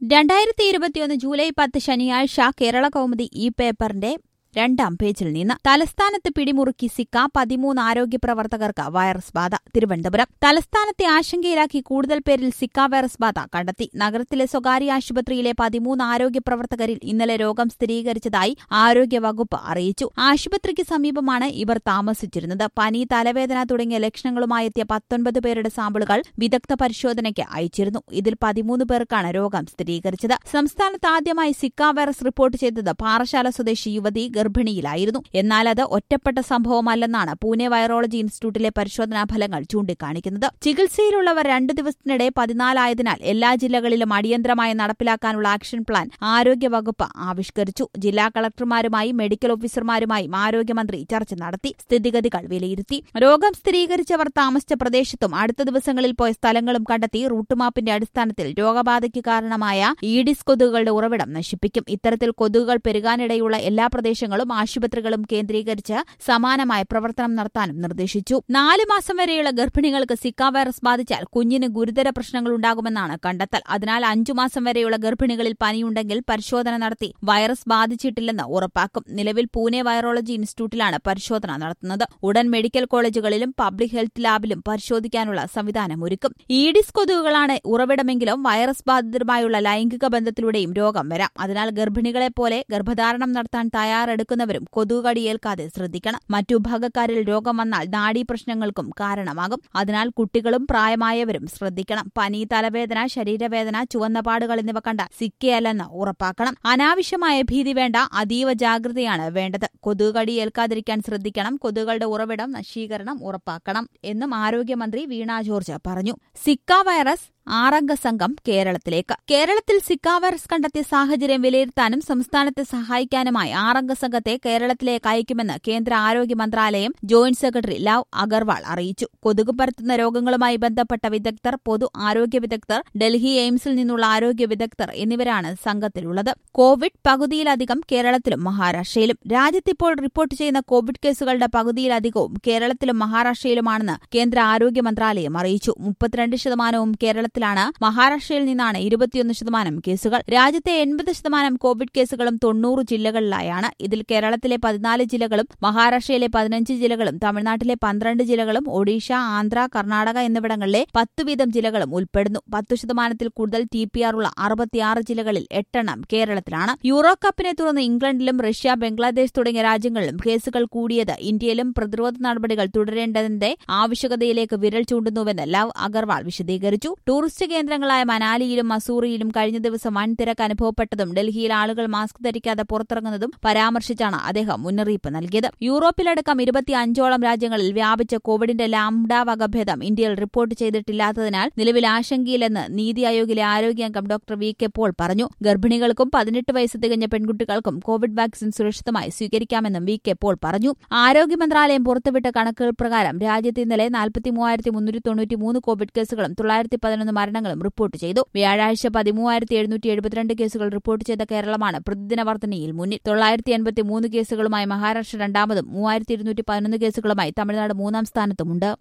രണ്ടായിരത്തി ഇരുപത്തിയൊന്ന് ജൂലൈ പത്ത് ശനിയാഴ്ച കേരള കൗമുദി ഈ പേപ്പറിന്റെ രണ്ടാം പേജിൽ നിന്ന് തലസ്ഥാനത്ത് പിടിമുറുക്കി സിക്ക പതിമൂന്ന് ആരോഗ്യ പ്രവർത്തകർക്ക് വൈറസ് ബാധ തിരുവനന്തപുരം തലസ്ഥാനത്തെ ആശങ്കയിലാക്കി കൂടുതൽ പേരിൽ സിക്ക വൈറസ് ബാധ കണ്ടെത്തി നഗരത്തിലെ സ്വകാര്യ ആശുപത്രിയിലെ പതിമൂന്ന് ആരോഗ്യ പ്രവർത്തകരിൽ ഇന്നലെ രോഗം സ്ഥിരീകരിച്ചതായി ആരോഗ്യ വകുപ്പ് അറിയിച്ചു ആശുപത്രിക്ക് സമീപമാണ് ഇവർ താമസിച്ചിരുന്നത് പനി തലവേദന തുടങ്ങിയ ലക്ഷണങ്ങളുമായി എത്തിയ പത്തൊൻപത് പേരുടെ സാമ്പിളുകൾ വിദഗ്ധ പരിശോധനയ്ക്ക് അയച്ചിരുന്നു ഇതിൽ പതിമൂന്ന് പേർക്കാണ് രോഗം സ്ഥിരീകരിച്ചത് സംസ്ഥാനത്ത് ആദ്യമായി സിക്ക വൈറസ് റിപ്പോർട്ട് ചെയ്തത് പാറശാല സ്വദേശി യുവതി ഗർഭിണിയിലായിരുന്നു എന്നാൽ അത് ഒറ്റപ്പെട്ട സംഭവമല്ലെന്നാണ് പൂനെ വൈറോളജി ഇൻസ്റ്റിറ്റ്യൂട്ടിലെ പരിശോധനാ ഫലങ്ങൾ ചൂണ്ടിക്കാണിക്കുന്നത് ചികിത്സയിലുള്ളവർ രണ്ടു ദിവസത്തിനിടെ പതിനാലായതിനാൽ എല്ലാ ജില്ലകളിലും അടിയന്തരമായി നടപ്പിലാക്കാനുള്ള ആക്ഷൻ പ്ലാൻ ആരോഗ്യവകുപ്പ് ആവിഷ്കരിച്ചു ജില്ലാ കളക്ടർമാരുമായി മെഡിക്കൽ ഓഫീസർമാരുമായും ആരോഗ്യമന്ത്രി ചർച്ച നടത്തി സ്ഥിതിഗതികൾ വിലയിരുത്തി രോഗം സ്ഥിരീകരിച്ചവർ താമസിച്ച പ്രദേശത്തും അടുത്ത ദിവസങ്ങളിൽ പോയ സ്ഥലങ്ങളും കണ്ടെത്തി റൂട്ട് മാപ്പിന്റെ അടിസ്ഥാനത്തിൽ രോഗബാധയ്ക്ക് കാരണമായ ഈഡിസ് കൊതുകുകളുടെ ഉറവിടം നശിപ്പിക്കും ഇത്തരത്തിൽ കൊതുകുകൾ പെരുകാനിടയുള്ള എല്ലാ പ്രദേശങ്ങളും ആശുപത്രികളും കേന്ദ്രീകരിച്ച് സമാനമായ പ്രവർത്തനം നടത്താനും നിർദ്ദേശിച്ചു നാല് മാസം വരെയുള്ള ഗർഭിണികൾക്ക് സിക്ക വൈറസ് ബാധിച്ചാൽ കുഞ്ഞിന് ഗുരുതര പ്രശ്നങ്ങൾ ഉണ്ടാകുമെന്നാണ് കണ്ടെത്തൽ അതിനാൽ അഞ്ചു മാസം വരെയുള്ള ഗർഭിണികളിൽ പനിയുണ്ടെങ്കിൽ പരിശോധന നടത്തി വൈറസ് ബാധിച്ചിട്ടില്ലെന്ന് ഉറപ്പാക്കും നിലവിൽ പൂനെ വൈറോളജി ഇൻസ്റ്റിറ്റ്യൂട്ടിലാണ് പരിശോധന നടത്തുന്നത് ഉടൻ മെഡിക്കൽ കോളേജുകളിലും പബ്ലിക് ഹെൽത്ത് ലാബിലും പരിശോധിക്കാനുള്ള സംവിധാനം ഒരുക്കും ഈഡിസ് കൊതുകുകളാണ് ഉറവിടമെങ്കിലും വൈറസ് ബാധിതരുമായുള്ള ലൈംഗിക ബന്ധത്തിലൂടെയും രോഗം വരാം അതിനാൽ ഗർഭിണികളെ പോലെ ഗർഭധാരണം നടത്താൻ തയ്യാറെടുക്കുന്നവരും കൊതുകുകടി ഏൽക്കാതെ ശ്രദ്ധിക്കണം മറ്റു വിഭാഗക്കാരിൽ രോഗം വന്നാൽ നാഡീ പ്രശ്നങ്ങൾക്കും കാരണമാകും അതിനാൽ കുട്ടികളും പ്രായമായവരും ശ്രദ്ധിക്കണം പനി തലവേദന ശരീരവേദന ചുവന്ന പാടുകൾ എന്നിവ കണ്ടാൽ സിക്കയല്ലെന്ന് ഉറപ്പാക്കണം അനാവശ്യമായ ഭീതി വേണ്ട അതീവ ജാഗ്രതയാണ് വേണ്ടത് കൊതുകുകടി ഏൽക്കാതിരിക്കാൻ ശ്രദ്ധിക്കണം കൊതുകുകളുടെ ഉറവിടം നശീകരണം ഉറപ്പാക്കണം എന്നും ആരോഗ്യമന്ത്രി വീണ ജോർജ് പറഞ്ഞു സിക്ക വൈറസ് ആറംഗ സംഘം കേരളത്തിലേക്ക് കേരളത്തിൽ സിക്ക വൈറസ് കണ്ടെത്തിയ സാഹചര്യം വിലയിരുത്താനും സംസ്ഥാനത്തെ സഹായിക്കാനുമായി ആറംഗ സംഘത്തെ കേരളത്തിലേക്ക് അയക്കുമെന്ന് കേന്ദ്ര ആരോഗ്യ മന്ത്രാലയം ജോയിന്റ് സെക്രട്ടറി ലവ് അഗർവാൾ അറിയിച്ചു കൊതുക് പരത്തുന്ന രോഗങ്ങളുമായി ബന്ധപ്പെട്ട വിദഗ്ധർ പൊതു ആരോഗ്യ വിദഗ്ധർ ഡൽഹി എയിംസിൽ നിന്നുള്ള ആരോഗ്യ വിദഗ്ധർ എന്നിവരാണ് സംഘത്തിലുള്ളത് കോവിഡ് പകുതിയിലധികം കേരളത്തിലും മഹാരാഷ്ട്രയിലും രാജ്യത്തിപ്പോൾ റിപ്പോർട്ട് ചെയ്യുന്ന കോവിഡ് കേസുകളുടെ പകുതിയിലധികവും കേരളത്തിലും മഹാരാഷ്ട്രയിലുമാണെന്ന് കേന്ദ്ര ആരോഗ്യ മന്ത്രാലയം അറിയിച്ചു മുപ്പത്തിരണ്ട് ശതമാനവും കേരളത്തിൽ കേരളത്തിലാണ് മഹാരാഷ്ട്രയിൽ നിന്നാണ് ഇരുപത്തിയൊന്ന് ശതമാനം കേസുകൾ രാജ്യത്തെ എൺപത് ശതമാനം കോവിഡ് കേസുകളും തൊണ്ണൂറ് ജില്ലകളിലായാണ് ഇതിൽ കേരളത്തിലെ പതിനാല് ജില്ലകളും മഹാരാഷ്ട്രയിലെ പതിനഞ്ച് ജില്ലകളും തമിഴ്നാട്ടിലെ പന്ത്രണ്ട് ജില്ലകളും ഒഡീഷ ആന്ധ്ര കർണാടക എന്നിവിടങ്ങളിലെ പത്ത് വീതം ജില്ലകളും ഉൾപ്പെടുന്നു പത്തു ശതമാനത്തിൽ കൂടുതൽ ടി പി ആർ ഉള്ള അറുപത്തിയാറ് ജില്ലകളിൽ എട്ടെണ്ണം കേരളത്തിലാണ് യൂറോ കപ്പിനെ തുടർന്ന് ഇംഗ്ലണ്ടിലും റഷ്യ ബംഗ്ലാദേശ് തുടങ്ങിയ രാജ്യങ്ങളിലും കേസുകൾ കൂടിയത് ഇന്ത്യയിലും പ്രതിരോധ നടപടികൾ തുടരേണ്ടതിന്റെ ആവശ്യകതയിലേക്ക് വിരൽ ചൂണ്ടുന്നുവെന്ന് ലവ് അഗർവാൾ വിശദീകരിച്ചു ടൂറിസ്റ്റ് കേന്ദ്രങ്ങളായ മനാലിയിലും മസൂറിയിലും കഴിഞ്ഞ ദിവസം വൻ തിരക്ക് അനുഭവപ്പെട്ടതും ഡൽഹിയിൽ ആളുകൾ മാസ്ക് ധരിക്കാതെ പുറത്തിറങ്ങുന്നതും പരാമർശിച്ചാണ് അദ്ദേഹം മുന്നറിയിപ്പ് നൽകിയത് യൂറോപ്പിലടക്കം ഇരുപത്തിയഞ്ചോളം രാജ്യങ്ങളിൽ വ്യാപിച്ച കോവിഡിന്റെ ലാംഡ വകഭേദം ഇന്ത്യയിൽ റിപ്പോർട്ട് ചെയ്തിട്ടില്ലാത്തതിനാൽ നിലവിൽ ആശങ്കയിലെന്ന് നീതി ആയോഗിലെ ആരോഗ്യാംഗം ഡോക്ടർ വി കെ പോൾ പറഞ്ഞു ഗർഭിണികൾക്കും പതിനെട്ട് വയസ്സ് തികഞ്ഞ പെൺകുട്ടികൾക്കും കോവിഡ് വാക്സിൻ സുരക്ഷിതമായി സ്വീകരിക്കാമെന്നും വി കെ പോൾ പറഞ്ഞു ആരോഗ്യ മന്ത്രാലയം പുറത്തുവിട്ട കണക്കുകൾ പ്രകാരം രാജ്യത്ത് ഇന്നലെ നാൽപ്പത്തി മൂവായിരത്തി മുന്നൂറ്റി തൊണ്ണൂറ്റി മൂന്ന് കോവിഡ് കേസുകളും തൊള്ളായിരത്തി പതിനൊന്ന് മരണങ്ങളും റിപ്പോർട്ട് ചെയ്തു വ്യാഴാഴ്ച പതിമൂവായിരത്തി എഴുന്നൂറ്റി എഴുപത്തിരണ്ട് കേസുകൾ റിപ്പോർട്ട് ചെയ്ത കേരളമാണ് പ്രതിദിന വർധനയിൽ മുന്നിൽ തൊള്ളായിരത്തി എൺപത്തി മൂന്ന് കേസുകളുമായി മഹാരാഷ്ട്ര രണ്ടാമതും മൂവായിരത്തി ഇരുന്നൂറ്റി പതിനൊന്ന് കേസുകളുമായി തമിഴ്നാട് മൂന്നാം സ്ഥാനത്തുമുണ്ട്